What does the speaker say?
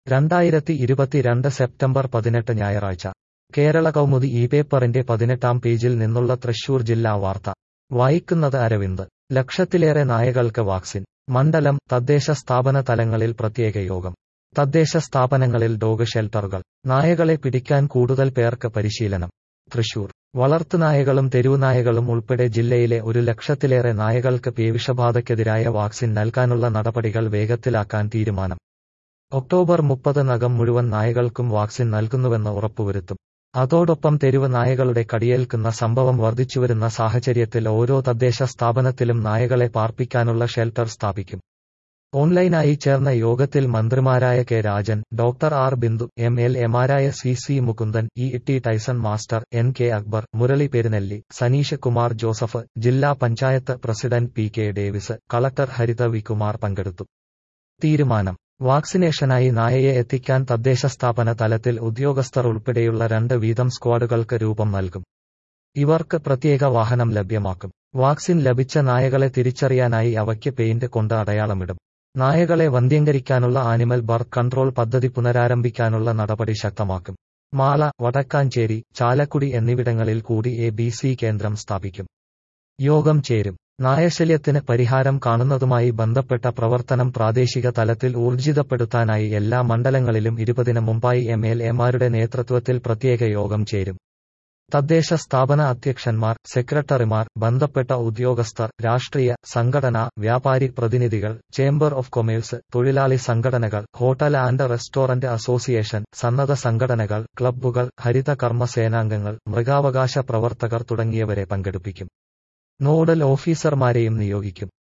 രണ്ടായിരത്തി ഇരുപത്തിരണ്ട് സെപ്റ്റംബർ പതിനെട്ട് ഞായറാഴ്ച കേരള കൗമുദി ഈ പേപ്പറിന്റെ പതിനെട്ടാം പേജിൽ നിന്നുള്ള തൃശൂർ ജില്ലാ വാർത്ത വായിക്കുന്നത് അരവിന്ദ് ലക്ഷത്തിലേറെ നായകൾക്ക് വാക്സിൻ മണ്ഡലം തദ്ദേശ സ്ഥാപന തലങ്ങളിൽ പ്രത്യേക യോഗം തദ്ദേശ സ്ഥാപനങ്ങളിൽ ഡോഗ് ഷെൽട്ടറുകൾ നായകളെ പിടിക്കാൻ കൂടുതൽ പേർക്ക് പരിശീലനം തൃശൂർ വളർത്തുനായകളും തെരുവുനായകളും ഉൾപ്പെടെ ജില്ലയിലെ ഒരു ലക്ഷത്തിലേറെ നായകൾക്ക് പേവിഷബാധയ്ക്കെതിരായ വാക്സിൻ നൽകാനുള്ള നടപടികൾ വേഗത്തിലാക്കാൻ തീരുമാനം ഒക്ടോബർ മുപ്പതിനകം മുഴുവൻ നായകൾക്കും വാക്സിൻ നൽകുന്നുവെന്ന് ഉറപ്പുവരുത്തും അതോടൊപ്പം തെരുവ് നായകളുടെ കടിയേൽക്കുന്ന സംഭവം വർദ്ധിച്ചുവരുന്ന സാഹചര്യത്തിൽ ഓരോ തദ്ദേശ സ്ഥാപനത്തിലും നായകളെ പാർപ്പിക്കാനുള്ള ഷെൽട്ടർ സ്ഥാപിക്കും ഓൺലൈനായി ചേർന്ന യോഗത്തിൽ മന്ത്രിമാരായ K Rajan doctor R Bindu M L എമാരായ C C Mukundan E T Tyson master N K Akbar Murali Perunelli Saneesh Kumar Joseph ജില്ലാ panchayat president P K Davis collector Haritha V Kumar പങ്കെടുത്തു തീരുമാനം വാക്സിനേഷനായി നായയെ എത്തിക്കാൻ തദ്ദേശ സ്ഥാപന തലത്തിൽ ഉദ്യോഗസ്ഥർ ഉൾപ്പെടെയുള്ള രണ്ട് വീതം സ്ക്വാഡുകൾക്ക് രൂപം നൽകും ഇവർക്ക് പ്രത്യേക വാഹനം ലഭ്യമാക്കും വാക്സിൻ ലഭിച്ച നായകളെ തിരിച്ചറിയാനായി അവയ്ക്ക് പെയിന്റ് കൊണ്ട് അടയാളമിടും നായകളെ വന്ധ്യംകരിക്കാനുള്ള ആനിമൽ ബർത്ത് കൺട്രോൾ പദ്ധതി പുനരാരംഭിക്കാനുള്ള നടപടി ശക്തമാക്കും മാള വടക്കാഞ്ചേരി ചാലക്കുടി എന്നിവിടങ്ങളിൽ കൂടി എ ബി സി കേന്ദ്രം സ്ഥാപിക്കും യോഗം ചേരും നായശല്യത്തിന് പരിഹാരം കാണുന്നതുമായി ബന്ധപ്പെട്ട പ്രവർത്തനം പ്രാദേശിക തലത്തിൽ ഊർജിതപ്പെടുത്താനായി എല്ലാ മണ്ഡലങ്ങളിലും ഇരുപതിന് മുമ്പായി എം എൽ എമാരുടെ നേതൃത്വത്തിൽ പ്രത്യേക യോഗം ചേരും തദ്ദേശ സ്ഥാപന അധ്യക്ഷന്മാർ സെക്രട്ടറിമാർ ബന്ധപ്പെട്ട ഉദ്യോഗസ്ഥർ രാഷ്ട്രീയ സംഘടന വ്യാപാരി പ്രതിനിധികൾ ചേംബർ ഓഫ് കൊമേഴ്സ് തൊഴിലാളി സംഘടനകൾ ഹോട്ടൽ ആൻഡ് റെസ്റ്റോറന്റ് അസോസിയേഷൻ സന്നദ്ധ സംഘടനകൾ ക്ലബ്ബുകൾ ഹരിത കർമ്മ സേനാംഗങ്ങൾ മൃഗാവകാശ പ്രവർത്തകർ തുടങ്ങിയവരെ പങ്കെടുപ്പിക്കും നോഡൽ ഓഫീസർമാരെയും നിയോഗിക്കും